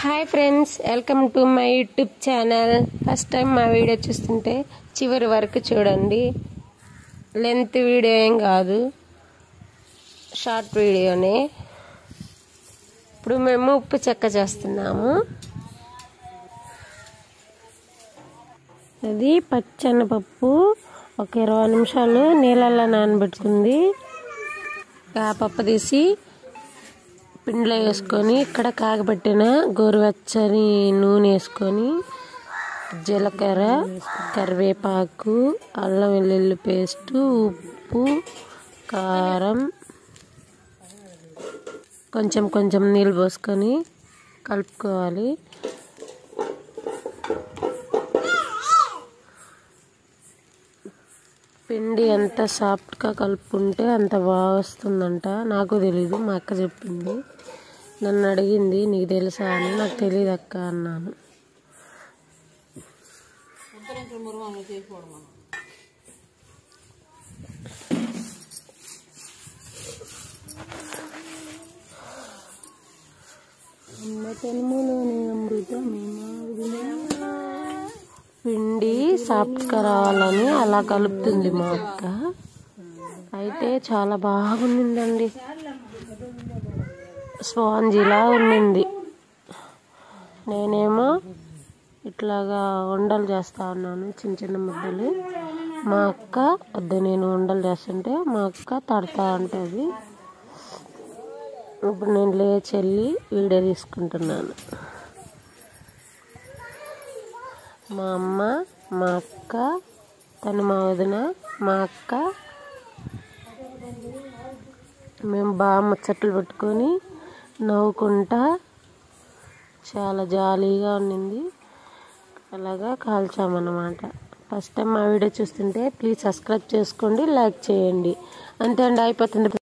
hi friends welcome to my YouTube channel first time మా video చూస్తుంటే చివరి వరకు చూడండి లెంత్ వీడియో ఏం కాదు షార్ట్ వీడియోనే ఇప్పుడు మేము ఉప్పు చెక్క చేస్తున్నాము అది పచ్చనపప్పు ఒక ఇరవై నిమిషాలు నీళ్ళల్లో నానబెట్టుకుంది ఆ పప్పు తీసి పిండిలో వేసుకొని ఇక్కడ కాగబెట్టిన గోరువెచ్చని నూనె వేసుకొని జీలకర్ర కరివేపాకు అల్లం వెల్లుల్లి పేస్టు ఉప్పు కారం కొంచెం కొంచెం నీళ్ళు పోసుకొని కలుపుకోవాలి పిండి ఎంత సాఫ్ట్గా కలుపుకుంటే అంత బాగా వస్తుందంట నాకు తెలీదు మా అక్క చెప్పింది నన్ను అడిగింది నీకు తెలుసా అని నాకు తెలియదు అక్క అన్నాను పిండి సాఫ్ట్గా రావాలని అలా కలుపుతుంది మా అక్క అయితే చాలా బాగుండిందండి స్పాంజీలా ఉండింది నేనేమో ఇట్లాగా ఉండలు చేస్తా ఉన్నాను చిన్న చిన్న ముద్దలు మా అక్క వద్దు నేను ఉండలు చేస్తుంటే మా అక్క తడతా ఉంటుంది ఇప్పుడు నేను లేచి వెళ్ళి వీడియో తీసుకుంటున్నాను మా అమ్మ మా అక్క తను మా వదిన మా అక్క మేము బాగా ముచ్చట్లు పెట్టుకొని నవ్వుకుంటా చాలా జాలీగా ఉండింది అలాగా కాల్చామన్నమాట ఫస్ట్ టైం మా వీడియో చూస్తుంటే ప్లీజ్ సబ్స్క్రైబ్ చేసుకోండి లైక్ చేయండి అంతే అండి అయిపోతుంది